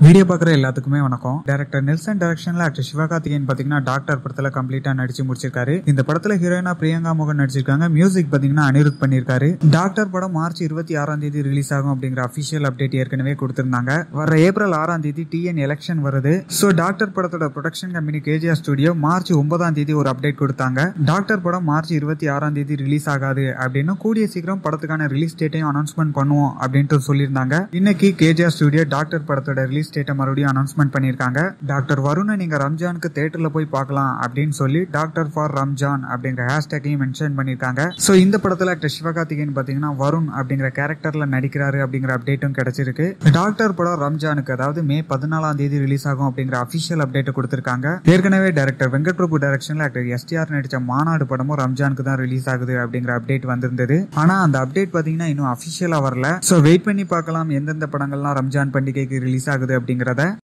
video பார்க்குற எல்லாத்துக்குமே வணக்கம் டேரக்டர் நெல்சன் டைரக்ஷன்ல ஆக்டர் சிவகார்த்திகேயன் பாத்தீங்கன்னா டாக்டர் படத்துல கம்ப்ளீட்டா நடிச்சு முடிச்சிருக்காரு இந்த படத்துல ஹீரோயினா பிரியங்கா மோகன் நடிச்சிருக்காங்க மியூசிக் பாத்தீங்கன்னா அனிருத் பண்ணிருக்காரு டாக்டர் படம் மார்ச் இருபத்தி ஆறாம் தேதி ரிலீஸ் ஆகும் அப்படிங்கிற அபிஷியல் அப்டேட் ஏற்கனவே கொடுத்திருந்தாங்க வர ஏப்ரல் ஆறாம் தேதி டிஎன் எலெக்ஷன் வருது சோ டாக்டர் படத்தோட production company KGR studio March ஒன்பதாம் தேதி ஒரு அப்டேட் கொடுத்தாங்க டாக்டர் படம் மார்ச் இருபத்தி ஆறாம் தேதி ரிலீஸ் ஆகாது அப்படின்னு கூடிய சீக்கிரம் படத்துக்கான ரிலீஸ் டேட்டையும் அனௌன்ஸ்மெண்ட் பண்ணுவோம் அப்படின்ட்டு சொல்லியிருந்தாங்க இன்னைக்கு கேஜிஆர் ஸ்டுடியோ டாக்டர் படத்தோட ரிலீஸ் டேட்டை மறுபடியும் அனௌன்ஸ்மெண்ட் பண்ணியிருக்காங்க டாக்டர் வருணை நீங்க ரம்ஜானுக்கு தேட்டர்ல போய் பார்க்கலாம் அப்படின்னு சொல்லி டாக்டர் ஃபார் ரம்ஜான் அப்படிங்கிற ஹேஷ்டேக்கையும் மென்ஷன் பண்ணியிருக்காங்க ஸோ இந்த படத்துல ஆக்டர் சிவகார்த்திகேயன் பாத்தீங்கன்னா வருண் அப்படிங்கிற கேரக்டர்ல நடிக்கிறாரு அப்படிங்கிற அப்டேட்டும் கிடைச்சிருக்கு டாக்டர் படம் ரம்ஜானுக்கு அதாவது மே பதினாலாம் தேதி ரிலீஸ் ஆகும் அப்படிங்கிற அபிஷியல் அப்டேட் கொடுத்திருக்காங்க ஏற்கனவே டைரக்டர் வெங்கட் பிரபு டைரக்ஷன்ல ஆக்டர் எஸ்டிஆர் நடிச்ச மாநாடு படமும் ரம்ஜானுக்கு தான் ரிலீஸ் ஆகுது அப்படிங்கிற அப்டேட் வந்திருந்தது ஆனா அந்த அப்டேட் பாத்தீங்கன்னா இன்னும் அபிஷியலா வரல ஸோ வெயிட் பண்ணி பார்க்கலாம் எந்தெந்த படங்கள்லாம் ரம்ஜான் பண்டிகைக்கு ரிலீஸ் ஆகுது அப்படிங்கிறத